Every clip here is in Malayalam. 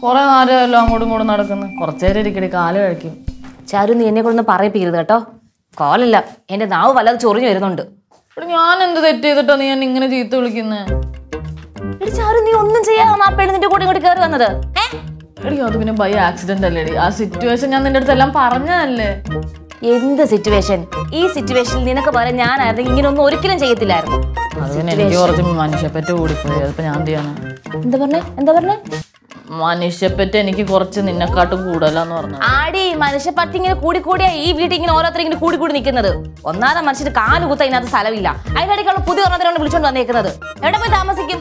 കുറെ നേരമല്ലോ അങ്ങോട്ടും ഇങ്ങോട്ടും നടക്കുന്നു കുറച്ചേരം ഇരിക്കടി കാല് കഴിക്കും ചാരു നീ എന്നെ കൊണ്ടൊന്ന് പറയിപ്പിക്കരുത് കേട്ടോ കോലല്ല എന്റെ നാവ് വല്ലാതെ ചൊറിഞ്ഞു വരുന്നുണ്ട് എടി ഞാൻ എന്ത് തെറ്റ് ചെയ്തിട്ടാ നീ എന്നെ ഇങ്ങനെ ചീത്ത വിളിക്കുന്നേ എടി ചാരു നീ ഒന്നും ചെയ്യാതെ ആ പെണ്ണിന്റെ കൂടെ ഇങ്ങോട്ട് കയറി വന്നത് ഏ എടി അത് പിന്നെ ബൈ ആക്സിഡന്റ് അല്ലേടി ആ സിറ്റുവേഷൻ ഞാൻ നിന്റെ അടുത്ത് എല്ലാം പറഞ്ഞതല്ലേ എന്ത് സിറ്റുവേഷൻ ഈ സിറ്റുവേഷനിൽ നിനക്ക് പറയാൻ ഞാനായിരുന്നു ഇങ്ങനെ ഒന്നും ഒരിക്കലും ചെയ്യത്തില്ലായിരുന്നു അത് പിന്നെ എനിക്ക് കുറച്ച് മനുഷ്യപ്പറ്റ് കൂടിപ്പോയി അതിപ്പോ ഞാൻ എന്ത് ചെയ്യാനാ എന്താ പറഞ്ഞേ എന്താ പറഞ്ഞേ മനുഷ്യപ്പറ്റ് എനിക്ക് കുറച്ച് നിന്നെക്കാട്ടും കൂടുതലാന്ന് പറഞ്ഞു ആടി മനുഷ്യപ്പറ്റി ഇങ്ങനെ കൂടി കൂടിയാ ഈ വീട്ടിൽ ഇങ്ങനെ ഓരോരുത്തർ ഇങ്ങനെ കൂടി കൂടി നിൽക്കുന്നത് ഒന്നാമതെ മനുഷ്യന് കാല് കുത്ത ഇതിനകത്ത് സ്ഥലമില്ല അതിനിടയ്ക്കുള്ള പുതിയ ഒരെണ്ണത്തിനാണ് വിളിച്ചോണ്ട് വന്നേക്കുന്നത് എവിടെ പോയി താമസിക്കും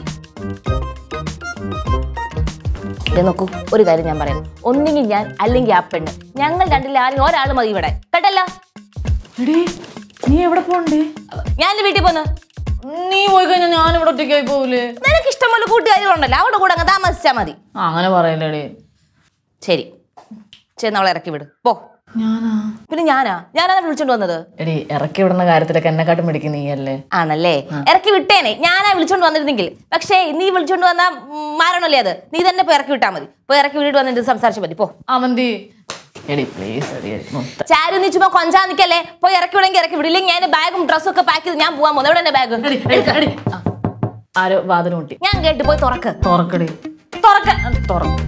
ദേ നോക്കൂ ഒരു കാര്യം ഞാൻ പറയാം ഒന്നെങ്കിൽ ഞാൻ അല്ലെങ്കിൽ ആ പെണ്ണ് ഞങ്ങൾ രണ്ടിൽ ആരും ഒരാൾ മതി ഇവിടെ കേട്ടല്ല എടി നീ എവിടെ പോണ്ടേ ഞാൻ എന്റെ വീട്ടിൽ പോന്ന് നീ പോയി കഴിഞ്ഞാൽ ഞാൻ ഇവിടെ ഒറ്റയ്ക്കായി പോകൂലേ നിനക്ക് ഇഷ്ടംപോലെ കൂട്ടുകാരികളുണ്ടല്ലോ അവിടെ കൂടെ അങ്ങ് താമസിച്ചാ മതി ആ, അങ്ങനെ പറയല്ലേടി ശരി ചെന്ന് അവളെ ഇറക്കി വിട് പോ ഞാനാ പിന്നെ ഞാനാ ഞാനാണ് വിളിച്ചോണ്ട് വന്നത് എടി ഇറക്കി വിടുന്ന കാര്യത്തിലൊക്കെ എന്നെക്കാട്ടും പിടിക്കും നീയല്ലേ ആണല്ലേ ഇറക്കി വിട്ടേനെ ഞാനാ വിളിച്ചോണ്ട് വന്നിരുന്നെങ്കിൽ പക്ഷേ നീ വിളിച്ചോണ്ട് വന്ന മാരണല്ലേ അത് നീ തന്നെ പോയി ഇറക്കി വിട്ടാ മതി പോയി ഇറക്കി വിട്ടിട്ട് വന്നിട്ട് സംസാരിച്ചു മതി പോ അവന്തി എടി പ്ലീസ് എടി മുത്ത ചാരു നീ ചുമ്മാ കൊഞ്ചാ നിക്കല്ലേ പോയി ഇറക്കി വിടെങ്കിൽ ഇറക്കി വിടില്ലെങ്കിൽ ഞാൻ ബാഗും ഡ്രസ്സും ഒക്കെ പാക്ക് ചെയ്ത് ഞാൻ പോവാൻ പോകുന്നു എവിടെ എന്റെ ബാഗ് ആരോ വാതിൽ മുട്ടി ഞാൻ കേട്ട് പോയി തുറക്ക് തുറക്കടി തുറക്ക തുറക്കും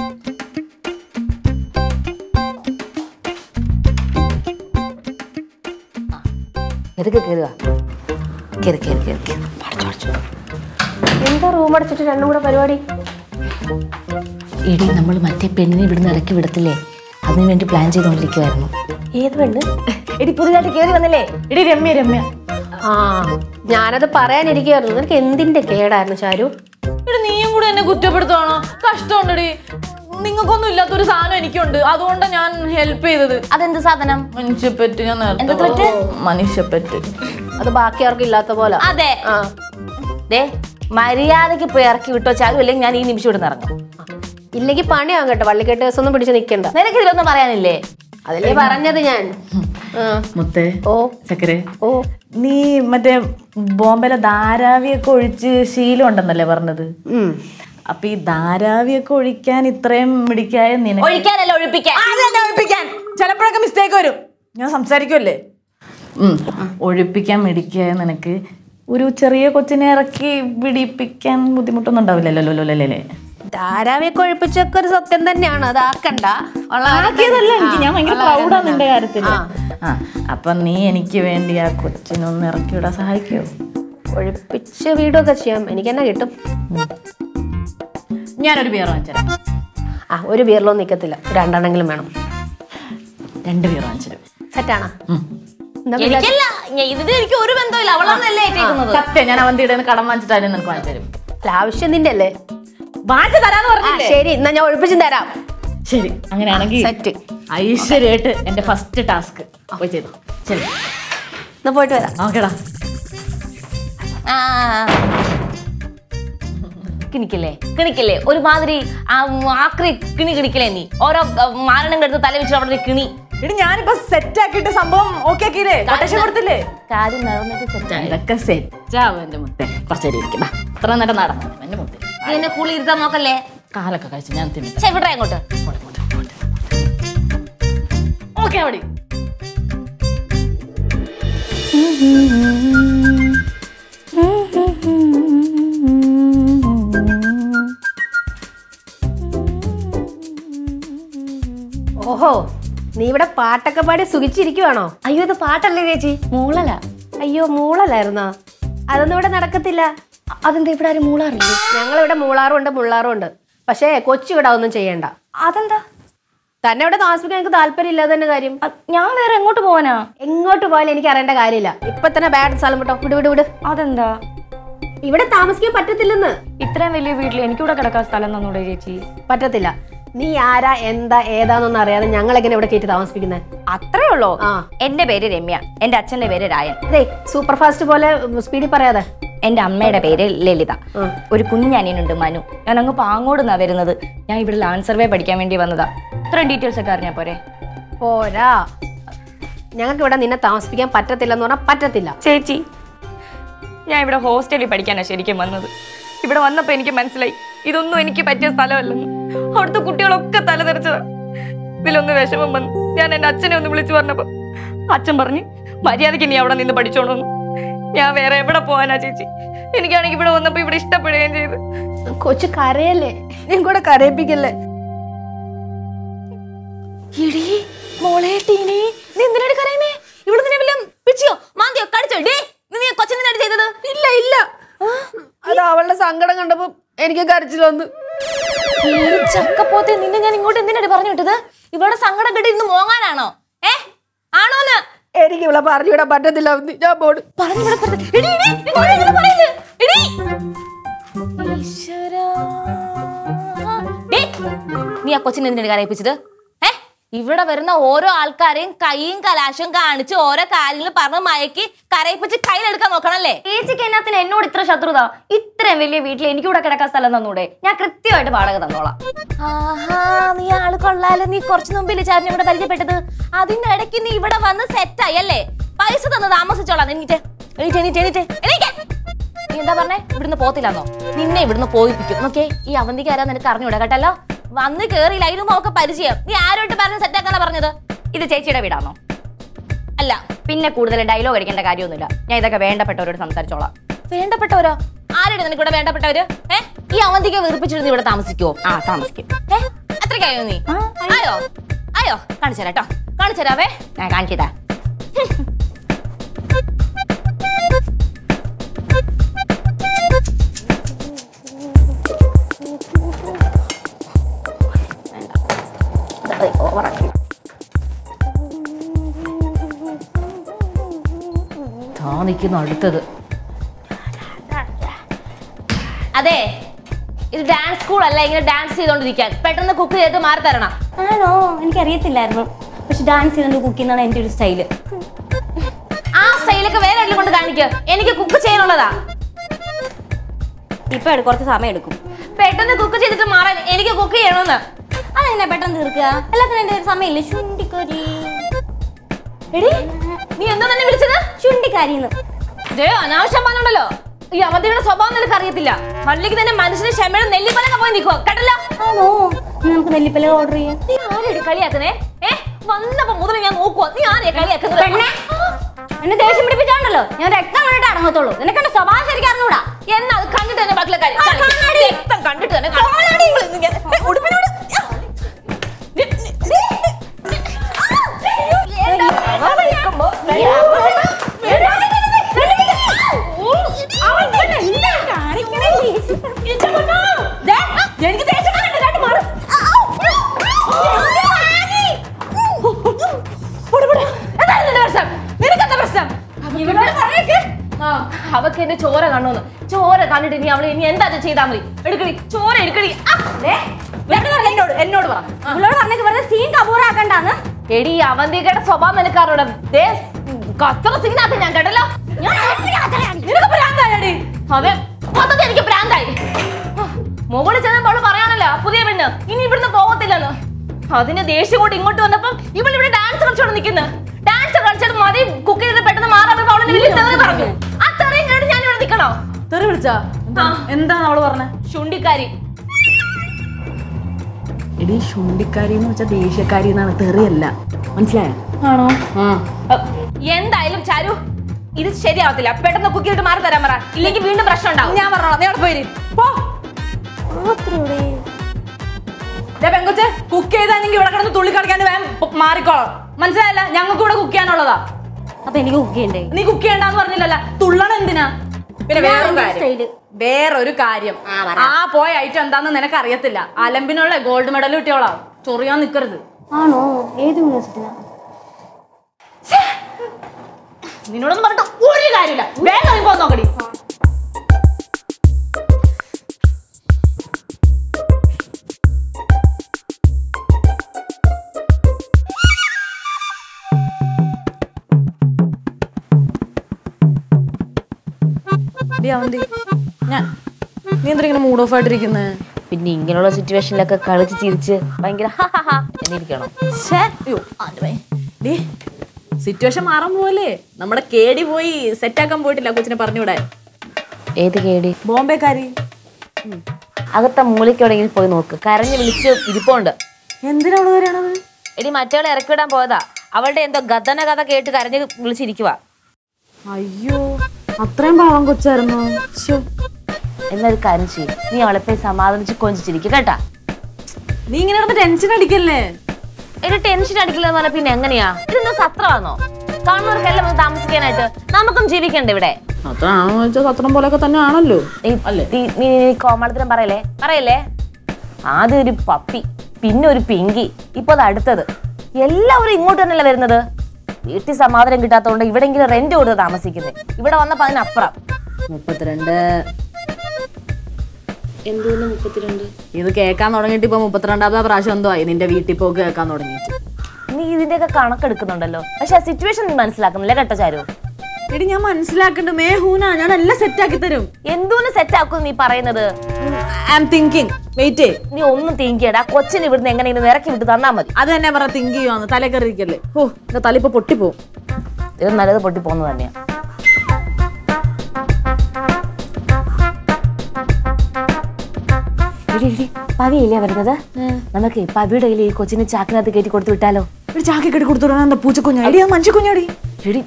എതൊക്കെ കയറുക കയറി കയറി കയറി കയറി എന്താ റൂം അടച്ചിട്ട് രണ്ടും കൂടെ പരിപാടി എടി നമ്മൾ മറ്റേ പെണ്ണിനെ ഇവിടുന്ന് ഇറക്കി വിടത്തില്ലേ അതിനു വേണ്ടി പ്ലാൻ ചെയ്തുകൊണ്ടിരിക്കുവായിരുന്നു ഏത് പെണ്ണ് എടി പുതിയതായിട്ട് കയറി വന്നില്ലേ എടി രമ്യ രമ്യ ആ ഞാനത് പറയാനിരിക്കുവായിരുന്നു നിനക്ക് എന്തിന്റെ കേടായിരുന്നു ചാരു എടി നീയും കൂടെ എന്നെ കുറ്റപ്പെടുത്തുവാണോ കഷ്ടമുണ്ടടി നിങ്ങൾക്കൊന്നും ഇല്ലാത്തൊരു സാധനം എനിക്കുണ്ട് അതുകൊണ്ടാണ് ഞാൻ ഹെൽപ്പ് ചെയ്തത് അതെന്ത് സാധനം മനുഷ്യപ്പറ്റ് ഞാൻ നേരത്തെ എന്ത് തെറ്റ്? മനുഷ്യപ്പറ്റ് അത് ബാക്കി ആർക്കും ഇല്ലാത്ത പോലെ അതെ ആ ദേ മര്യാദക്ക് പോയി ഇറക്കി വിട്ടോ ചാലു അല്ലെങ്കിൽ ഞാൻ ഈ നിമിഷം ഇവിടെ ഇറങ്ങും ഇല്ലെങ്കിൽ പണിയാകും കേട്ടോ വള്ളിക്കെട്ട് കേസൊന്നും പിടിച്ച് നിൽക്കണ്ട നിനക്ക് ഇതിലൊന്നും പറയാനില്ലേ അതല്ലേ പറഞ്ഞത് ഞാൻ ആ. മുത്തേ ഓ ചക്കരെ ഓ നീ മറ്റേ ബോംബെയിലെ ധാരാവിയൊക്കെ ഒഴിച്ച് ശീലം ഉണ്ടെന്നല്ലേ പറഞ്ഞത് ഉം. അപ്പൊ ഈ ധാരാവിയൊക്കെ ഒഴിക്കാൻ ഇത്രയും മിടിക്കായ നിനക്ക് ഒഴിക്കാനല്ല ഒഴിപ്പിക്കാൻ അതെന്നെ ഒഴിപ്പിക്കാൻ ചിലപ്പോഴൊക്കെ മിസ്റ്റേക്ക് വരും ഞാൻ സംസാരിക്കുമല്ലേ ഉം. ഒഴിപ്പിക്കാൻ മിടിക്കായ നിനക്ക് ഒരു ചെറിയ കൊച്ചിനെ ഇറക്കി പിടിപ്പിക്കാൻ ബുദ്ധിമുട്ടൊന്നും ഉണ്ടാവില്ലല്ലോ അല്ലേ ധാരാവിയെ കൊഴിപ്പിച്ചൊക്കെ ഒരു സത്യം തന്നെയാണ് അതാക്കണ്ട ഉള്ള കാര്യം ആക്കിയതല്ല തന്നെ. എനിക്ക് ഞാൻ ഭയങ്കര ഉള്ള കാര്യം പ്രൗഡാണ് നിന്റെ കാര്യത്തിൽ ആ. ആ അപ്പൊ നീ എനിക്ക് വേണ്ടി ആ കൊച്ചിനൊന്ന് ഇറക്കി വിടാൻ സഹായിക്കുമോ ഒഴിപ്പിച്ച് വീടൊക്കെ ചെയ്യാം എനിക്ക് എന്നാ കിട്ടും ഞാനൊരു ബിയർ വാങ്ങിച്ചുതരാം ആ ഒരു ബിയറിലൊന്നും നിൽക്കത്തില്ല രണ്ടെണ്ണെങ്കിലും വേണം രണ്ട് ബിയർ വാങ്ങിച്ചുതരും സെറ്റാണോ എന്നാ എനിക്കല്ല ഞ- ഇതിന് എനിക്ക് ഒരു ബന്ധമില്ല അവളാണല്ലേ ഏറ്റേക്കുന്നത് സത്യം ഞാൻ അവന്തിയുടെ നിന്ന് കടം വാങ്ങിച്ചിട്ടാലും നിനക്ക് വാങ്ങിച്ചു തരും അല്ല, ആവശ്യം നിന്റെ അല്ലേ വാങ്ങിച്ചു തരാന്ന് ആ പറഞ്ഞില്ലേ ശരി എന്നാ ഞാൻ ഒഴിപ്പിച്ചും തരാം ശരി അങ്ങനെയാണെങ്കിൽ സെറ്റ് ഐശ്വര്യമായിട്ട് എന്റെ ഫസ്റ്റ് ടാസ്ക് പോയി ചെയ്തു ശരി എന്നാ പോയിട്ട് വരാം ഓക്കെടാ ആ കിണിക്കല്ലേ കിണിക്കല്ലേ ഒരുമാതിരി ആ ആക്രി കിണി കിണിക്കലേ നീ ഓരോ മാരണം എടുത്ത് തല വെച്ചിട്ട് അവിടെ ഒരു കിണി എടി ഞാനിപ്പോ സെറ്റ് ആക്കിയിട്ട് സംഭവം ഓക്കെ ആക്കിയില്ലേ കൊട്ടേഷൻ കൊടുത്തില്ലേ കാര്യം നടന്നിട്ട് സെറ്റായി ഇതൊക്കെ സെറ്റ് ആവും എന്റെ മുത്തേ കുറച്ചേരി ഇരിക്കും ഇത്ര നേരം നടന്നു എന്റെ മുത്തേ നീ എന്നെ കുളി ഇരുത്താൻ നോക്കല്ലേ കാലൊക്കെ കഴിച്ച് ഞാൻ തിന്നിട്ട് പക്ഷെ വിട്രാ ഇങ്ങോട്ട് ഓക്കെ അവിടെ ഓഹോ നീ ഇവിടെ പാട്ടൊക്കെ പാടി സുഖിച്ചിരിക്കുവാണോ അയ്യോ ഇത് പാട്ടല്ലേ ചേച്ചി മൂളല അയ്യോ മൂളലായിരുന്നോ അതൊന്നും ഇവിടെ നടക്കത്തില്ല അതെന്താ ഇവിടെ ആരും മൂളാറില്ലേ ഞങ്ങളിവിടെ മൂളാറും ഉണ്ട് മുള്ളാറും ഉണ്ട് പക്ഷേ കൊച്ചു ഇവിടെ ഒന്നും ചെയ്യണ്ട അതെന്താ തന്നെ ഇവിടെ താമസിക്കാൻ എനിക്ക് താല്പര്യം ഇല്ലാതെ തന്നെ കാര്യം അ- ഞാൻ വേറെ എങ്ങോട്ട് പോവാനാ എങ്ങോട്ട് പോയാലും എനിക്ക് അറിയേണ്ട കാര്യമില്ല ഇപ്പൊ തന്നെ ബാഡ് സ്ഥലം വിട്ടോ വിട് വിട് വിട് അതെന്താ ഇവിടെ താമസിക്കാൻ പറ്റത്തില്ലെന്ന് ഇത്രയും വലിയ വീട്ടിൽ എനിക്കിവിടെ കിടക്കാൻ സ്ഥലം തന്നൂടെ ചേച്ചി പറ്റത്തില്ല നീ ആരാ എന്താ ഏതാന്നൊന്നും അറിയാതെ ഞങ്ങൾ എങ്ങനെ ഇവിടെ കയറ്റി താമസിപ്പിക്കുന്നത് അത്രേ ഉള്ളൂ ആ എന്റെ പേര് രമ്യ എന്റെ അച്ഛന്റെ പേര് രായൻ അതെ സൂപ്പർ ഫാസ്റ്റ് പോലെ സ്പീഡിൽ പറയാതെ എന്റെ അമ്മയുടെ പേര് ലളിത ആ. ഒരു കുഞ്ഞനിയനുണ്ട് മനു ഞാൻ അങ്ങ് പാങ്ങോടുന്നാ വരുന്നത് ഞാൻ ഇവിടെ ലാൻഡ് സർവേ പഠിക്കാൻ വേണ്ടി വന്നതാ ഇത്രയും ഡീറ്റെയിൽസ് ഒക്കെ അറിഞ്ഞാ പോരെ പോരാ ഞങ്ങൾക്ക് ഇവിടെ നിന്നെ താമസിപ്പിക്കാൻ പറ്റത്തില്ലെന്ന് പറഞ്ഞാൽ പറ്റത്തില്ല ചേച്ചി ഞാൻ ഇവിടെ ഹോസ്റ്റലിൽ പഠിക്കാനാണ് ശരിക്കും വന്നത് ഇവിടെ വന്നപ്പോൾ എനിക്ക് മനസ്സിലായി ഇതൊന്നും എനിക്ക് പറ്റിയ സ്ഥലമല്ലെന്ന് അവിടുത്തെ കുട്ടികളൊക്കെ തലതെറിച്ചതാ ഇതിലൊന്ന് വിഷമം വന്നു ഞാൻ എന്റെ അച്ഛനെ ഒന്ന് വിളിച്ചു പറഞ്ഞപ്പോ അച്ഛൻ പറഞ്ഞു മര്യാദയ്ക്ക് നീ അവിടെ നിന്ന് പഠിച്ചോളൂന്ന് ഞാൻ വേറെ എവിടെ പോവാനാ ചേച്ചി എനിക്കാണെങ്കിൽ ഇവിടെ വന്നപ്പോ ഇവിടെ ഇഷ്ടപ്പെടുകയും ചെയ്തു കൊച്ചു കരയല്ലേ നീ കൂടെ കരയിപ്പിക്കല്ലേ എടീ മോളെ ടീനി നീ എന്തിനാടി കരയുന്നേ ഇവിടെ നിന്നെ വല്ല പിടിച്ചോ മാന്തിയോ കടിച്ചോ ഡേ നീ കൊച്ചിനെ ചെയ്തത് ഇല്ല ഇല്ല അത് അവളുടെ സങ്കടം കണ്ടപ്പോ എനിക്ക് കരച്ചിൽ വന്നു ഈ ചക്കപ്പോത്തെ നിന്നെ ഞാൻ ഇങ്ങോട്ട് എന്തിനാടി പറഞ്ഞു വിട്ടത് ഇവിടെ സങ്കടം കെട്ടി ഇന്ന് മോങ്ങാനാണോ ഏ ആണോന്ന് എനിക്ക് ഇവിടെ പറഞ്ഞു വിടാൻ പറ്റത്തില്ല ഒന്ന്. ഞാൻ പോണു പറഞ്ഞു ഇവിടെ പറഞ്ഞത്. എടീ, എടീ, നീ മോളെ ഇങ്ങനെ പറയല്ലേ? എടീ. ഈശ്വരാ. ഡേ, നീ ആ കൊച്ചിനെ എന്തിനാണ് കരയിപ്പിച്ചത് ഏ ഇവിടെ വരുന്ന ഓരോ ആൾക്കാരെയും കൈയും കലാശം കാണിച്ച് ഓരോ കാര്യങ്ങൾ പറഞ്ഞ് മയക്കി കരയിപ്പിച്ച് കയ്യിലെടുക്കാൻ നോക്കണല്ലേ ചേച്ചിക്ക് എന്നാത്തിന് എന്നോട് ഇത്ര ശത്രുത ഇത്രയും വലിയ വീട്ടിൽ എനിക്കിവിടെ കിടക്കാൻ സ്ഥലം തന്നൂടെ ഞാൻ കൃത്യമായിട്ട് വാടക തന്നോളാം ആഹാ നീ ആള് കൊള്ളാലോ നീ കുറച്ച് മുമ്പിൽ ചാരിനെ ഇവിടെ പരിചയപ്പെട്ടത് അതിന്റെ ഇടയ്ക്ക് നീ ഇവിടെ വന്ന് സെറ്റായി അല്ലേ പൈസ തന്ന് താമസിച്ചോളാം എണീറ്റ് എണീറ്റ് എണീറ്റ് എണീറ്റ് എണീക്ക് നീ എന്താ പറഞ്ഞേ ഇവിടുന്ന് പോത്തില്ലാന്നോ നിന്നെ ഇവിടുന്ന് പോയിപ്പിക്കും നോക്കേ ഈ അവന്തിക്ക് ആരാ നിനക്ക് അറിഞ്ഞൂടാ കേട്ടല്ലോ വന്ന് കേറി ലൈനും ഒക്കെ പരിചയം നീ ആരോട്ട് പറഞ്ഞ് സെറ്റാക്കാനാ പറഞ്ഞത് ഇത് ചേച്ചിയുടെ വീടാണോ അല്ല പിന്നെ കൂടുതൽ ഡയലോഗ് അടിക്കേണ്ട കാര്യമൊന്നുമില്ല ഞാൻ ഇതൊക്കെ വേണ്ടപ്പെട്ടവരോട് സംസാരിച്ചോളാം വേണ്ടപ്പെട്ടവരോ ആരുടെ നിനക്ക് ഇവിടെ വേണ്ടപ്പെട്ടവര് ഏ ഈ അവന്തിക്ക് വെറുപ്പിച്ചിട്ട് നീ ഇവിടെ താമസിക്കുവോ ആ താമസിക്കും ഏ അത്രയ്ക്കായോ നീ ആയോ ആയോ കാണിച്ചു തരാം കേട്ടോ കാണിച്ചു തരാവേ ഞാൻ കാണിച്ചതാ താ നിൽക്കുന്നു അടുത്തത് അതെ ഇത് ഡാൻസ് സ്കൂൾ അല്ല ഇങ്ങനെ ഡാൻസ് ചെയ്തോണ്ടിരിക്കാൻ പെട്ടെന്ന് കുക്ക് ചെയ്തിട്ട് മാറി തരണം ആണോ എനിക്കറിയത്തില്ലായിരുന്നു പക്ഷെ ഡാൻസ് ചെയ്തുകൊണ്ട് കുക്ക് ചെയ്യുന്നതാണ് എൻ്റെ ഒരു സ്റ്റൈല് ആ സ്റ്റൈലൊക്കെ വേറെ എല്ലാം കൊണ്ട് കാണിക്കുക എനിക്ക് കുക്ക് ചെയ്യാനുള്ളതാ ഇപ്പൊ എടു- കുറച്ച് സമയം എടുക്കും പെട്ടെന്ന് കുക്ക് ചെയ്തിട്ട് മാറാൻ എനിക്ക് കുക്ക് ചെയ്യണമെന്ന് അതെന്നെ പെട്ടെന്ന് തീർക്കുക എല്ലാത്തിനും എൻ്റെ ഒരു സമയമില്ല ചുണ്ടിക്കൊരി എടി നീ എന്താ തന്നെ വിളിച്ചത് ചുണ്ടിക്കാരിന്ന് ദേ അനാവശ്യം പറഞ്ഞുണ്ടല്ലോ ഈ അവധിയുടെ സ്വഭാവം നിനക്ക് അറിയത്തില്ല മല്ലിക്ക് തന്നെ മനുഷ്യന്റെ ക്ഷമയുടെ നെല്ലിപ്പലൊക്കെ പോയി നിൽക്കുക കേട്ടല്ലോ ആണോ എന്നാ നമുക്ക് നെല്ലിപ്പല ഓർഡർ ചെയ്യാം നീ ആരെടി കളിയാക്കുന്നേ ഏ വന്നപ്പോ മുതൽ ഞാൻ നോക്കുവാ നീ ആരെയാ കളിയാക്കുന്നത് പെണ്ണെ എന്നെ ദേഷ്യം പിടിപ്പിച്ചാണ്ടല്ലോ ഞാൻ രക്തം കണ്ടിട്ട് അടങ്ങത്തുള്ളൂ നിനക്ക് എന്റെ സ്വഭാവം ശരിക്കും അറിഞ്ഞൂടാ എന്നാ അത് കണ്ടിട്ട് തന്നെ ബാക്കിയുള്ള കാര്യം ആ, കാണിക്ക്. കാണാടി. രക്തം കണ്ടിട്ട് തന്നെ കാണിക്ക്. ഉടുപ്പിനോട് എനിക്ക് ദേഷ്യം വന്നിട്ട് രണ്ട് മാറ്. പോട് പോട്. എന്താണ് നിന്റെ പ്രശ്നം? നിനക്കെന്താ പ്രശ്നം? ആ, അവക്ക് എന്റെ ചോര കണ്ണോന്ന് ചോര കണ്ടിട്ട് ഇനി അവള് ഇനി എന്താ ചെയ്താ മതി എടുക്കടി ചോര എടുക്കടി ആ, ദേ, എന്നോട് എന്നോട് പറ ആ. ഇവളോട് പറഞ്ഞേക്ക് വെറുതെ സീൻ കപൂറാക്കണ്ടാന്ന് എടി അവന്തികയുടെ സ്വഭാവം നിനക്കറിയൂടെ ദേ കത്തറ സീനാക്കി ഞാൻ കേട്ടല്ലോ നിനക്ക് ഭ്രാന്തായടി അതെ മൊത്തത്തിൽ എനിക്ക് ഭ്രാന്തായി ആ, മുകളിൽ ചെന്നപ്പോൾ അവള് പറയാനല്ലോ ആ പുതിയ പെണ്ണ് ഇനി ഇവിടുന്ന് പോകത്തില്ലെന്ന് അതിന്റെ ദേഷ്യം കൊണ്ട് ഇങ്ങോട്ട് വന്നപ്പം ഇവൾ ഇവിടെ ഡാൻസ് കളിച്ചോണ്ട് നിൽക്കുന്നു ഡാൻസ് കളിച്ചിട്ട് മതി കുക്ക് ചെയ്ത് പെട്ടെന്ന് മാറാൻ അവളെ വലിയ തെറി പറഞ്ഞു ആ തെറിയും കേട്ട് ഞാൻ ഇവിടെ നിൽക്കണോ തെറി വിളിച്ചാ ആ. എന്താണ് അവള് പറഞ്ഞേ ശുണ്ടിക്കാരി എടി ശുണ്ടിക്കാരി എന്ന് വെച്ചാൽ ദേഷ്യക്കാരി എന്നാണ് തെറിയല്ല മനസ്സിലായോ ആണോ ആ അഹ്, എന്തായാലും ചാരു ഇത് ശരിയാവത്തില്ല പെട്ടെന്ന് കുക്ക് ചെയ്തിട്ട് മാറി തരാൻ പറ ഇല്ലെങ്കിൽ വീണ്ടും പ്രശ്നം ഉണ്ടാവും ഞാൻ പറഞ്ഞോളാം നീ അവിടെ പോയി പോ ദേ പെങ്കൊച്ച് കുക്ക് ചെയ്താണെങ്കിൽ ഇവിടെ കിടന്ന് തുള്ളി കളിക്കാൻ വേഗം പോ- മാറിക്കോളാം മനസ്സിലായല്ല ഞങ്ങൾക്ക് ഇവിടെ കുക്ക് ചെയ്യാനുള്ളതാ അപ്പൊ എനിക്ക് കുക്ക് ചെയ്യണ്ടേ നീ കുക്ക് ചെയ്യണ്ടെന്ന് പറഞ്ഞില്ലല്ല തുള്ളണ എന്തിനാ പിന്നെ വേറൊരു ഞാൻ കാര്യം സ്റ്റൈല്. വേറൊരു കാര്യം ആ പോയ ഐറ്റം എന്താന്ന് നിനക്ക് അറിയത്തില്ല അലമ്പിനുള്ള ഗോൾഡ് മെഡൽ കിട്ടിയോളാ ചൊറിയാൻ നിക്കരുത് ആണോ ഏത് യൂണിവേഴ്സിറ്റിയിലാ നിന്നോടൊന്നും പറഞ്ഞിട്ട് ഒരു കാര്യമില്ല വേഗം ഇങ്ങോ നോക്കടി ഡി അവന്തി ഞാൻ നീ എന്തിനാ ഇങ്ങനെ മൂഡ് ഓഫ് ആയിട്ടിരിക്കുന്നേ പിന്നെ ഇങ്ങനെയുള്ള സിറ്റുവേഷനിലൊക്കെ കളിച്ച് ചിരിച്ച് ഭയങ്കര ഹാ ഹാ ഹാ എന്നിരിക്കണം ഡി സിറ്റുവേഷൻ മാറാൻ പോവല്ലേ നമ്മുടെ കേടി പോയി സെറ്റാക്കാൻ പോയിട്ടില്ല കൊച്ചിനെ പറഞ്ഞുവിടെ ഏത് കേടി ബോംബെക്കാരി അകത്തെ മൂലയ്ക്ക് എവിടെയെങ്കിലും പോയി നോക്ക് കരഞ്ഞ് വിളിച്ച് ഇരിപ്പുണ്ട് എന്തിനാ അവള് വരണത് എടി മറ്റവളെ ഇറക്കി വിടാൻ പോയതാ അവളുടെ എന്തോ ഗതന കഥ കേട്ട് കരഞ്ഞ് വിളിച്ചിരിക്കുക അയ്യോ അത്രയും പാവം കൊച്ചായിരുന്നു ശ്ശോ. എന്നൊരു കാര്യം ചെയ്യും നീ അവളെ പോയി സമാധാനിച്ച് കൊഞ്ചിച്ചിരിക്കുക കേട്ടാ നീ ഇങ്ങനെ കിടന്ന് ടെൻഷൻ അടിക്കല്ലേ ഒരു ടെൻഷൻ അടിക്കില്ലെന്ന് പറഞ്ഞാൽ പിന്നെ എങ്ങനെയാ ഇതെന്തോ സത്രമാണോ കാണുന്നവർക്കെല്ലാം വന്ന് താമസിക്കാനായിട്ട് നമുക്കും ജീവിക്കണ്ടേ ഇവിടെ അതാണോ വെച്ചാൽ സത്രം പോലെയൊക്കെ തന്നെ ആണല്ലോ നീ- നീ- നീ നീ കോമാളിത്തരം പറയല്ലേ പറയല്ലേ ആദ്യം ഒരു പപ്പി പിന്നെ ഒരു പിങ്കി ഇപ്പൊ അത് അടുത്തത് എല്ലാവരും ഇങ്ങോട്ട് തന്നെയല്ലേ വരുന്നത് വീട്ടിൽ സമാധാനം കിട്ടാത്തതുകൊണ്ട് ഇവിടെങ്കിലും റെന്റ് കൊടുത്ത് താമസിക്കുന്നത് ഇവിടെ വന്നപ്പോ അതിനപ്പുറം മുപ്പത്തിരണ്ട് എന്തോന്ന് മുപ്പത്തിരണ്ട് ഇത് കേൾക്കാൻ തുടങ്ങിയിട്ട് ഇപ്പൊ മുപ്പത്തിരണ്ടാമത്തെ പ്രാവശ്യം എന്തോ ആയി നിന്റെ വീട്ടിൽ പോക്ക് കേൾക്കാൻ തുടങ്ങിയിട്ട് നീ ഇതിന്റെയൊക്കെ കണക്കെടുക്കുന്നുണ്ടല്ലോ പക്ഷെ ആ സിറ്റുവേഷൻ നീ മനസ്സിലാക്കുന്നില്ല കേട്ടോ ചാരു എടി ഞാൻ മനസ്സിലാക്കണ്ട് മേ ഹൂന ഞാൻ എല്ലാം സെറ്റ് ആക്കി തരും എന്തോന്ന് സെറ്റ് ആക്കും നീ പറയുന്നത് ഐ ആം തിങ്കിങ് വെയിറ്റ് നീ ഒന്നും തിങ്കിയടാ കൊച്ചിന് ഇവിടുന്ന് എങ്ങനെയെങ്കിലും ഇറക്കി വിട്ട് തന്നാ മതി അത് തന്നെ പറ തിങ്ക് ചെയ്യുവാന്ന് തല കയറിയിരിക്കല്ലേ ഓ എന്റെ തല ഇപ്പൊ പൊട്ടിപ്പോവും ഇത് നല്ലത് പൊട്ടി പോകുന്നത് തന്നെയാ എടി, എടി, പവിയല്ലേ വരുന്നത് നമുക്ക് പവിയുടെ കയ്യിൽ ഈ കൊച്ചിനെ ചാക്കിനകത്ത് കയറ്റി കൊടുത്തു വിട്ടാലോ ഒരു ചാക്കി കെട്ടി കൊടുത്തു എന്താ പൂച്ചക്കുഞ്ഞ എടി അത് മനുഷ്യക്കുഞ്ഞാടി എടി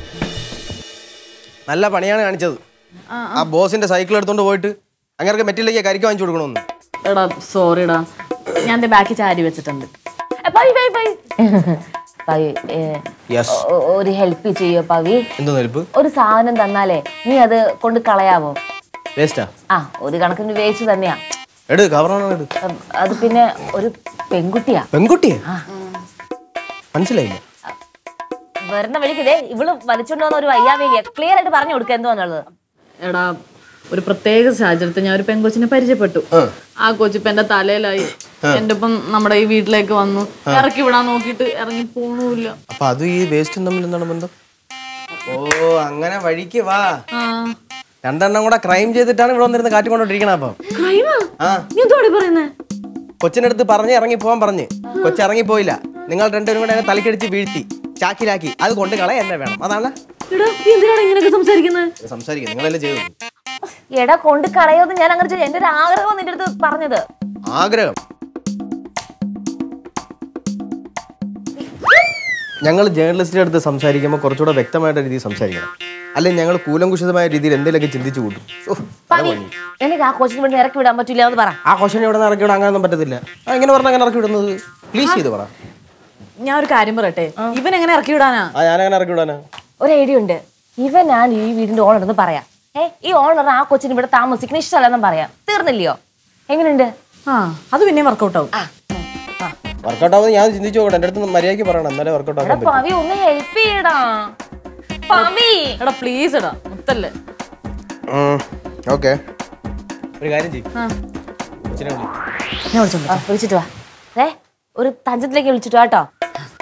നല്ല പണിയാണ് കാണിച്ചത് ആ ബോസിന്റെ സൈക്കിൾ എടുത്തോണ്ട് പോയിട്ട് അങ്ങനെ മെറ്റിലേക്ക് കരിക്ക് വാങ്ങിച്ചു കൊടുക്കണമെന്ന് എടാ സോറിടാ ഞാൻ എന്റെ ബാക്കി ചാരി വെച്ചിട്ടുണ്ട് ഏ, പവി പവി പവി പവി ഏ, യെസ് ഒ- ഒരു ഹെൽപ്പ് ചെയ്യോ പവി എന്തോ നെൽപ്പ് ഒരു സാധനം തന്നാലേ നീ അത് കൊണ്ട് കളയാവോ വേസ്റ്റാ ആ ഒരു കണക്കിന് വേസ്റ്റ് തന്നെയാ എടു കവറാണോ എടു ഉം, അത് പിന്നെ ഒരു പെൺകുട്ടിയാ പെൺകുട്ടിയെ മനസ്സിലായില്ല വരുന്ന വഴിക്കിതേ ഇവള് വലിച്ചോണ്ട് വന്ന ഒരു വയ്യാവേലിയ ക്ലിയർ ആയിട്ട് പറഞ്ഞു കൊടുക്കുക എന്തുവാന്നുള്ളത് എടാ ഒരു പ്രത്യേക സാഹചര്യത്തിൽ ഞാൻ ഒരു പെൺകൊച്ചിനെ പരിചയപ്പെട്ടു ആ കൊച്ചിപ്പ എന്റെ തലയിലായി എന്റെ ഒപ്പം നമ്മുടെ ഈ വീട്ടിലേക്ക് വന്നു ഇറക്കി വിടാൻ നോക്കിയിട്ട് ഇറങ്ങി പോണൂല്ല അപ്പൊ അതും ഈ വേസ്റ്റും തമ്മിൽ എന്താണ് ബന്ധം ഓ അങ്ങനെ വഴിക്ക് വാ രണ്ടെണ്ണം കൂടെ ക്രൈം ചെയ്തിട്ടാണ് ഇവിടെ വന്നിരുന്ന് കാറ്റ് കൊണ്ടോണ്ടിരിക്കണ അപ്പൊ ആ നീ എന്തോടി പറയുന്നേ കൊച്ചിനടുത്ത് പറഞ്ഞ് ഇറങ്ങി പോവാൻ പറഞ്ഞ് കൊച്ചു ഇറങ്ങി പോയില്ല നിങ്ങൾ രണ്ടുപേരും കൂടെ അതിനെ തലക്കടിച്ച് വീഴ്ത്തി ചാക്കിലാക്കി അത് കൊണ്ട് കളയാൻ എന്നെ വേണം അതാണ് എടാ നീ എന്തിനാണ് ഇങ്ങനെയൊക്കെ സംസാരിക്കുന്നത് സംസാരിക്കുക നിങ്ങളല്ലേ ചെയ്തു എടാ കൊണ്ട് കളയോന്ന് ഞാൻ അങ്ങനെ ചെയ്തു. എന്റെ ഒരു ആഗ്രഹം നിന്റെ അടുത്ത് പറഞ്ഞത് ആഗ്രഹം ഞങ്ങൾ ജേർണലിസ്റ്റിന്റെ അടുത്ത് സംസാരിക്കുമ്പോൾ കുറച്ചുകൂടെ വ്യക്തമായിട്ട് രീതിയിൽ സംസാരിക്കണം അല്ലെങ്കിൽ ഞങ്ങൾ കൂലങ്കുഷിതമായ രീതിയിൽ എന്തെങ്കിലുമൊക്കെ ചിന്തിച്ചു കൂട്ടും ഓ, പവി എനിക്ക് ആ കൊച്ചിന് വേണ്ടി ഇറക്കി വിടാൻ പറ്റില്ല എന്ന് പറ ആ ക്വസ്റ്റൻ ഇവിടെ നിന്ന് ഇറക്കി വിടാൻ അങ്ങനെയൊന്നും പറ്റത്തില്ല ആ, എങ്ങനെ പറഞ്ഞാൽ അങ്ങനെ ഇറക്കി വിടുന്നത് പ്ലീസ് ചെയ്ത് പറ ഞാൻ ഒരു കാര്യം പറയട്ടെ ഇവൻ എങ്ങനെ ഇറക്കി വിടാനാ ആ ഞാനങ്ങനെ ഇറക്കി വിടാനാ ഒരു ഐഡിയ ഉണ്ട് ഇവൻ ഞാൻ ഈ വീടിന്റെ ഓണർ എന്ന് പറയാം ഏ ഈ ഓണർ ആ കൊച്ചിന് ഇവിടെ താമസിക്കുന്ന ഇഷ്ടമല്ലെന്നും പറയാം തീർന്നില്ലയോ എങ്ങനെയുണ്ട് ആ അത് പിന്നെ വർക്കൗട്ട് ആവും വർക്കൗട്ട് ആവുന്നത് ഞാൻ ചിന്തിച്ചു നോക്കട്ടെ എൻ്റെ അടുത്ത് മര്യാദയ്ക്ക് പറയണം എന്നാലേ വർക്കൗട്ട് എടാ ആക്കാൻ പറ്റും പവി ഒന്ന് ഹെൽപ്പ് ചെയ്യടാ പവി എടാ പ്ലീസ് എടാ മുത്തല്ലേ ഓക്കെ ഒരു കാര്യം ചെയ്യും കൊച്ചിനെ വിളി ഞാൻ വിളിച്ചോണ്ട് ആ, വിളിച്ചിട്ട് വാ ഏ ഒരു തഞ്ചത്തിലേക്ക് വിളിച്ചിട്ട് വാ കേട്ടോ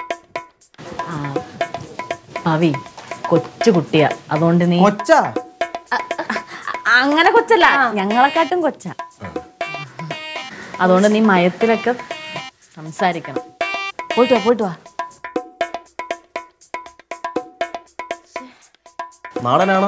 ഭാവി കൊച്ചു കുട്ടിയാ അതുകൊണ്ട് നീ കൊച്ചാ അങ്ങനെ കൊച്ചല്ല ഞങ്ങളെക്കാട്ടും കൊച്ച അതുകൊണ്ട് നീ മയത്തിലൊക്കെ സംസാരിക്കണം പോയിട്ട് വാ പോയിട്ട് വാ നാടനാണോ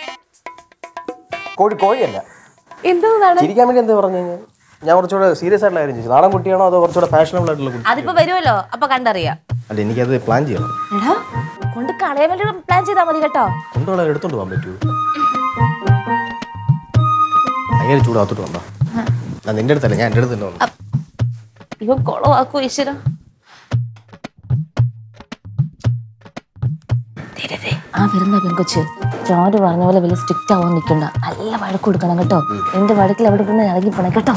കോഴി കോഴിയല്ല എന്താണ് ചിരിക്കാൻ വേണ്ടി എന്താ പറഞ്ഞു കഴിഞ്ഞാൽ ഞാൻ കുറച്ചുകൂടെ സീരിയസ് ആയിട്ടുള്ള കാര്യം ചോദിച്ചു നാടൻ കുട്ടിയാണോ അതോ കുറച്ചുകൂടെ ഫാഷനബിൾ ആയിട്ടുള്ള കുട്ടി അതിപ്പോ വരുമല്ലോ അപ്പൊ കണ്ടറിയാം അല്ല എനിക്കത് പ്ലാൻ ചെയ്യണം എടാ കൊണ്ട് കളയാൻ വേണ്ടി പ്ലാൻ ചെയ്താൽ മതി കേട്ടോ കൊണ്ടുപോകാൻ എടുത്തോണ്ട് പോകാൻ പറ്റുമോ ഭയങ്കര ചൂടാത്തോട്ട് വന്നോ ഞാൻ നിന്റെ അടുത്തല്ല ഞാൻ എൻ്റെ അടുത്ത് തന്നെ വന്നു ഇവൻ കൊളവാക്കോ ഈശ്വര ആ വരുന്ന പെൺകൊച്ച് ചോര് പറഞ്ഞ പോലെ വലിയ സ്ട്രിക്റ്റ് ആവാൻ നിൽക്കണ്ട നല്ല വഴക്ക് കൊടുക്കണം കേട്ടോ എന്റെ വഴക്കിൽ അവിടെ നിന്ന് ഇറങ്ങി പോണം കേട്ടോ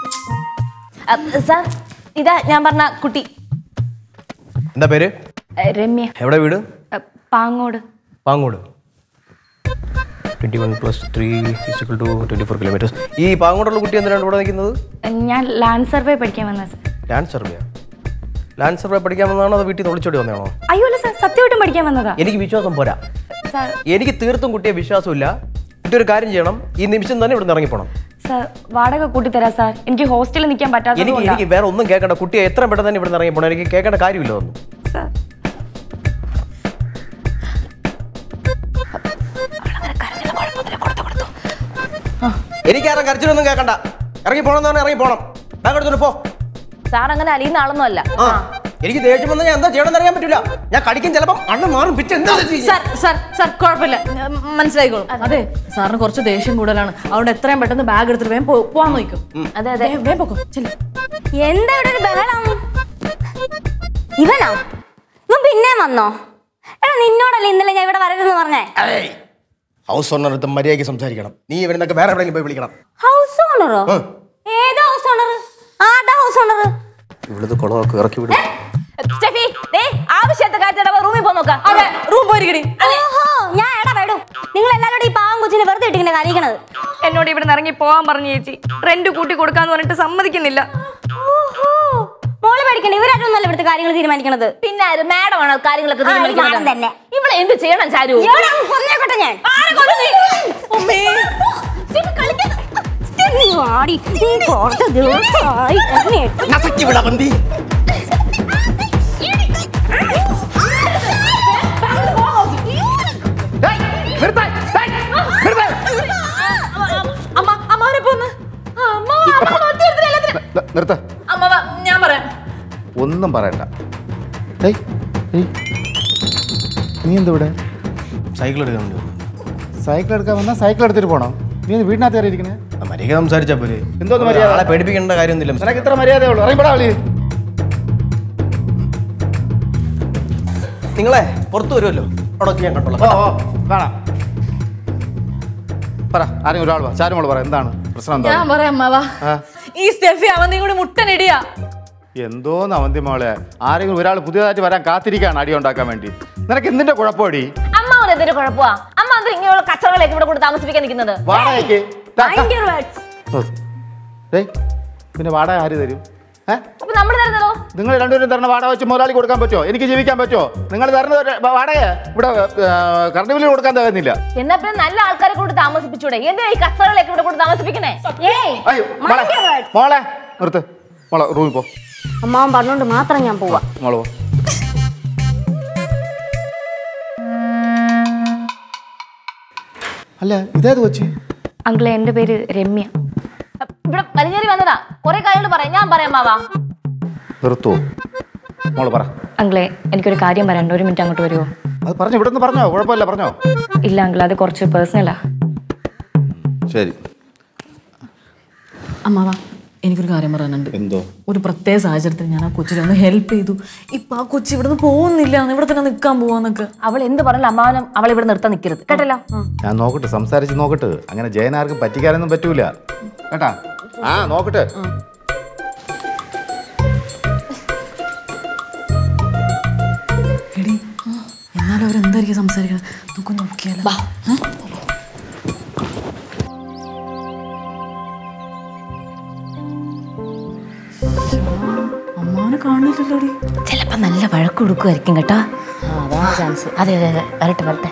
സാർ ഇതാ ഞാൻ പറഞ്ഞ കുട്ടി എന്താ പേര് രമ്യ എവിടെ വീട് Pangode Pangode twenty one plus three ഇസിക്കൽ ടു ട്വന്റി ഫോർ കിലോമീറ്റേഴ്സ് ഈ പാങ്ങോടുള്ള കുട്ടി എന്തിനാണ് ഇവിടെ നിൽക്കുന്നത് ഞാൻ ലാൻഡ് സർവേ പഠിക്കാൻ വന്ന sir land survey land survey പഠിക്കാൻ വന്നതാണോ അതോ വീട്ടിൽ നിന്ന് ഒളിച്ചോടി വന്നതാണോ അയ്യോ അല്ല സാർ സത്യമായിട്ടും പഠിക്കാൻ വന്നതാ എനിക്ക് വിശ്വാസം പോരാ സാർ എനിക്ക് തീർത്തും കുട്ടിയെ വിശ്വാസമില്ല ഇതൊരു കാര്യം ചെയ്യണം ഈ നിമിഷം തന്നെ ഇവിടെ നിന്ന് ഇറങ്ങിപ്പോണം സാർ വാടക കൂട്ടിത്തരാം സാർ എനിക്ക് ഹോസ്റ്റലിൽ നിൽക്കാൻ പറ്റാത്തത് എനിക്ക് കൊണ്ടാ എനിക്ക് വേറെ ഒന്നും കേൾക്കണ്ട കുട്ടിയെ എത്ര പെട്ടെന്ന് തന്നെ ഇവിടെ നിന്ന് ഇറങ്ങിപ്പോണം എനിക്ക് കേൾക്കേണ്ട കാര്യമില്ല ഒന്നും സാർ എനിക്ക് ആരും കരച്ചിലൊന്നും കേൾക്കണ്ട ഇറങ്ങി പോണം എന്ന് പറഞ്ഞാൽ ഇറങ്ങി പോണം ബാഗ് എടുത്തോണ്ട് പോ സാർ അങ്ങനെ അലിയുന്ന ആളൊന്നും അല്ല ആ എനിക്ക് ദേഷ്യം വന്നാൽ ഞാൻ എന്താ ചെയ്യണമെന്ന് അറിയാൻ പറ്റില്ല ഞാൻ കടിക്കും ചിലപ്പം അണ്ണ മാറും പിറ്റേ എന്താ ചെയ്യുക? സാർ സാർ സാർ കുഴപ്പമില്ല ഞാൻ മനസ്സിലായിക്കോളും അതെ സാറിന് കുറച്ച് ദേഷ്യം കൂടുതലാണ് അതുകൊണ്ട് എത്രയും പെട്ടെന്ന് ബാഗ് എടുത്തിട്ട് വേഗം പോ- പോവാൻ നോക്കും അതെ അതെ വേഗം പോക്കോ ചെല്ലു എന്താ ഇവിടെ ഒരു ബഹളം ഇവനോ ഇവൻ പിന്നെ വന്നോ എടാ നിന്നോടല്ലേ ഇന്നലെ ഞാൻ ഇവിടെ വരരുതെന്ന് പറഞ്ഞേ ഏയ്, ഹൗസ് ഓണർ അടുത്ത് മര്യാദയ്ക്ക് സംസാരിക്കണം നീ ഇവരുന്നൊക്കെ വേറെ എവിടെയെങ്കിലും പോയി വിളിക്കണം ഹൗസ് ഓണറോ ഏതാ ഹൗസ് ഓണർ ആടാ ഹൗസ് ഓണർ ഇവിടുത്തെ കുളമൊക്കെ ഇറക്കി വിടും സ്റ്റെഫി ദേ ആവശ്യത്തെ കാറ്റ് റൂമിൽ പോ നോക്കാം അതെ റൂം പോയിരിക്കടി ഓഹോ ഞാൻ എടാ വേടു നിങ്ങൾ എല്ലാവരോടും ഈ പാവം കൊച്ചിനെ വെറുതെ ഇട്ടിങ്ങനെ കരയിക്കണത് എന്നോട് ഇവിടെ നിന്ന് ഇറങ്ങി പോകാൻ പറഞ്ഞു ചേച്ചി റെന്റ് കൂട്ടി കൊടുക്കാന്ന് പറഞ്ഞിട്ട് സമ്മതിക്കുന്നില്ല ഓഹോ മോള് പേടിക്കണ്ട ഇവരായിട്ടൊന്നല്ല ഇവിടുത്തെ കാര്യങ്ങൾ തീരുമാനിക്കണത് പിന്നെ ആര് മാഡം ആണ് കാര്യങ്ങളൊക്കെ ആ, ഈ തീരുമാനിക്കുന്നത് മാഡം തന്നെ. ഇവിടെ എന്ത് ചെയ്യണം ചാരു ഇവിടെ അങ്ങ് കൊന്നേക്കട്ടെ ഞാൻ നീ വാടി. നീ കുറച്ച് ദിവസമായി എന്നെ നസക്കി വിടാ ബന്തി അമ്മ അമ്മാവനെ പോന്ന് നിർത്ത അമ്മ വാ, ഞാൻ പറയാം ഒന്നും പറയണ്ട ഏയ് ഏയ് നീ എന്താ ഇവിടെ സൈക്കിൾ എടുക്കാൻ വേണ്ടി വന്നു. സൈക്കിൾ എടുക്കാൻ വന്നാൽ സൈക്കിൾ എടുത്തിട്ട് പോണം നീ എന്ത് വീടിനകത്ത് കയറി ഇരിക്കണേ ആ, മര്യാദ സംസാരിച്ചാ പോലെ എന്തോന്ന് മര്യാദ? ആളെ പേടിപ്പിക്കേണ്ട കാര്യമൊന്നുമില്ല നിനക്ക് ഇത്ര മര്യാദയുള്ളൂ അറിയപ്പെടാ വിളി നിങ്ങളെ പുറത്തു വരുമല്ലോ അവിടെ വെച്ച് ഞാൻ ഓ കണ്ടോളാം ഓ കാണാം പറ ആരെങ്കിലും ഒരാൾ വാ ചാരുമോള് പറ എന്താണ് പ്രശ്നം ഞാൻ എന്താണ് പറയാം അമ്മാവാ ആ ഈ സ്റ്റെഫി അവന്റെയും കൂടി മുട്ടനിടിയാ എന്തോന്ന് അവന്തി മോളെ ആരെങ്കിലും ഒരാൾ പുതിയതായിട്ട് വരാൻ കാത്തിരിക്കുകയാണ് അടി ഉണ്ടാക്കാൻ വേണ്ടി നിനക്ക് എന്തിന്റെ കുഴപ്പമടി അമ്മ അവന് എന്തൊരു കുഴപ്പമാ അമ്മ അത് ഇങ്ങനെയുള്ള കച്ചവടങ്ങളൊക്കെ ഇവിടെ കൊണ്ട് താമസിപ്പിക്കാൻ നിൽക്കുന്നത് വാടകയ്ക്ക് ദാ, ദാ. Mind your words. ഓ. ഏയ് പിന്നെ വാടക ആര് തരും ഏ അപ്പൊ നമ്മൾ തരുന്നതോ നിങ്ങൾ രണ്ടുപേരും തരുന്ന വാടക വെച്ച് മുതലാളി കൊടുക്കാൻ പറ്റുമോ എനിക്ക് ജീവിക്കാൻ പറ്റുമോ നിങ്ങൾ തരുന്ന ഒരു വാടക ഇവിടെ കറണ്ട് ബില്ല് കൊടുക്കാൻ തരുന്നില്ല എന്നാ പിന്നെ നല്ല ആൾക്കാരെ കൊണ്ട് താമസിപ്പിച്ചൂടെ എന്തിനാ ഈ കച്ചവടങ്ങളൊക്കെ ഇവിടെ കൊണ്ട് താമസിപ്പിക്കണേ ഏയ് അയ്യോ മോളെ Mind your words. മോളെ നിർത്ത് മോളെ റൂമിൽ പോ അമ്മാവൻ പറഞ്ഞോണ്ട് മാത്രം ഞാൻ പോവാ മോളെ പോ അല്ല ഇതേത് കൊച്ചി അങ്കിളെ എൻ്റെ പേര് രമ്യ ഇവിടെ വലിഞ്ഞേറി വന്നതാ കുറെ കാര്യങ്ങൾ പറയാം ഞാൻ പറയാം മാവാ നിർത്തുവോ മോള് പറ അങ്കിളെ എനിക്കൊരു കാര്യം പറയാനുണ്ട് ഒരു മിനിറ്റ് അങ്ങോട്ട് വരുമോ അത് പറഞ്ഞു ഇവിടെ നിന്ന് പറഞ്ഞോ കുഴപ്പമില്ല പറഞ്ഞോ ഇല്ല അങ്കിൾ അത് കുറച്ച് പേഴ്സണലാ ശരി അമ്മാവാ എനിക്കൊരു കാര്യം പറയാനുണ്ട് എന്തോ ഒരു പ്രത്യേക സാഹചര്യത്തിൽ ഞാൻ ആ കൊച്ചിനെ ഒന്ന് ഹെൽപ്പ് ചെയ്തു ഇപ്പൊ ആ കൊച്ചി ഇവിടുന്ന് പോകുന്നില്ല ഇവിടെ തന്നെ നിൽക്കാൻ പോവാന്നൊക്കെ അവൾ എന്ത് പറഞ്ഞാലും അമ്മാവനും അവൾ ഇവിടെ നിർത്താൻ നിൽക്കരുത് കേട്ടല്ലോ ഞാൻ നോക്കട്ടെ സംസാരിച്ച് നോക്കട്ടെ അങ്ങനെ ജയനാർക്കും പറ്റിക്കാനൊന്നും പറ്റൂല കേട്ടാ ആ നോക്കട്ടെ എടി എന്നാലും അവരെന്തായിരിക്കും സംസാരിക്കുന്നത് നമുക്ക് നോക്കിയാലോ ഏ? അമ്മാവനെ കാണില്ലല്ലോടി ചിലപ്പോ നല്ല വഴക്ക് കൊടുക്കുമായിരിക്കും കേട്ടോ അതാണ് ചാൻസ് അതെ അതെ അതെ വരട്ടെ വരട്ടെ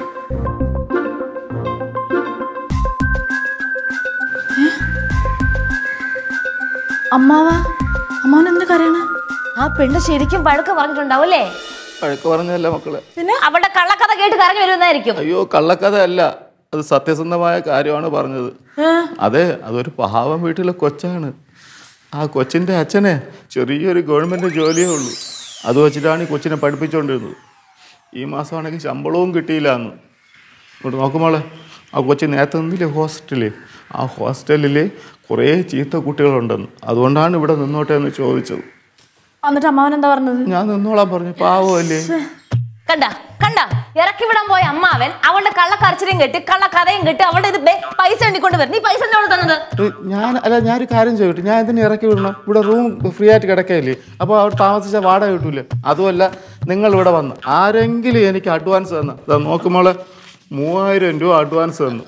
അമ്മാവ അമ്മാവൻ എന്ത് കരയണേ ആ പെണ്ണ് ശരിക്കും വഴക്ക് പറഞ്ഞിട്ടുണ്ടാവും അല്ലേ വഴക്ക് പറഞ്ഞതല്ല മക്കളെ അവളുടെ കള്ളക്കഥ കേട്ട് കരഞ്ഞു വരുന്നതായിരിക്കും അയ്യോ കള്ളക്കഥ അല്ല അത് സത്യസന്ധമായ കാര്യമാണ് പറഞ്ഞത് അതെ അതൊരു പാവം വീട്ടിലെ കൊച്ചാണ് ആ കൊച്ചിൻ്റെ അച്ഛനെ ചെറിയൊരു ഗവൺമെൻറ് ജോലിയേ ഉള്ളൂ അത് വെച്ചിട്ടാണ് ഈ കൊച്ചിനെ പഠിപ്പിച്ചുകൊണ്ടിരുന്നത് ഈ മാസമാണെങ്കിൽ ശമ്പളവും കിട്ടിയില്ല എന്ന് ഇങ്ങോട്ട് നോക്കുമ്പോളെ ആ കൊച്ചി നേരത്തെ നിന്നില്ലേ ഹോസ്റ്റലിൽ ആ ഹോസ്റ്റലിൽ കുറേ ചീത്ത കുട്ടികളുണ്ടെന്ന് അതുകൊണ്ടാണ് ഇവിടെ നിന്നോട്ടെ എന്ന് ചോദിച്ചത് എന്നിട്ട് അമ്മാവൻ എന്താ പറഞ്ഞത് ഞാൻ നിന്നോളാൻ പറഞ്ഞു പാവമല്ലേ കണ്ട കണ്ട ഇറക്കി വിടാൻ പോയ അമ്മാവൻ അവളുടെ കള്ളക്കരച്ചിലും കെട്ടി കള്ളക്കഥയും കെട്ടി അവളുടെ ഇത് ബേ- പൈസ എണ്ണിക്കൊണ്ട് വരും നീ പൈസ എന്നോട് തന്നത് ഏയ് ഞാൻ അല്ല ഞാനൊരു കാര്യം ചോദിച്ചു ഞാൻ ഇതിനെ ഇറക്കി വിടണം ഇവിടെ റൂം ഫ്രീ ആയിട്ട് കിടക്കയില്ലേ അപ്പോൾ അവിടെ താമസിച്ച വാടക കിട്ടൂലേ അതുമല്ല നിങ്ങൾ ഇവിടെ വന്ന് ആരെങ്കിലും എനിക്ക് അഡ്വാൻസ് തന്ന ഇതാ നോക്കുമ്പോൾ മൂവായിരം രൂപ അഡ്വാൻസ് തന്നു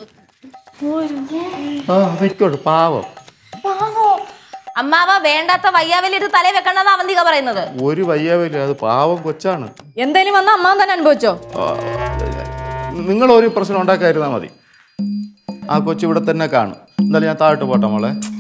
ആ വെക്കോട്ടെ പാവം അമ്മാവ വേണ്ടാത്ത വയ്യാവലി ഇത് തലേ വെക്കണമെന്ന് അവന്തിക പറയുന്നത് ഒരു വയ്യാവില്ല അത് പാവം കൊച്ചാണ് എന്തേലും വന്ന അമ്മാവൻ തന്നെ അനുഭവിച്ചോ ആ, നിങ്ങൾ ഒരു പ്രശ്നം ഉണ്ടാക്കാതിരുന്നാൽ മതി ആ കൊച്ചു ഇവിടെ തന്നെ കാണും എന്തായാലും ഞാൻ താഴോട്ട് പോട്ടെ മോളെ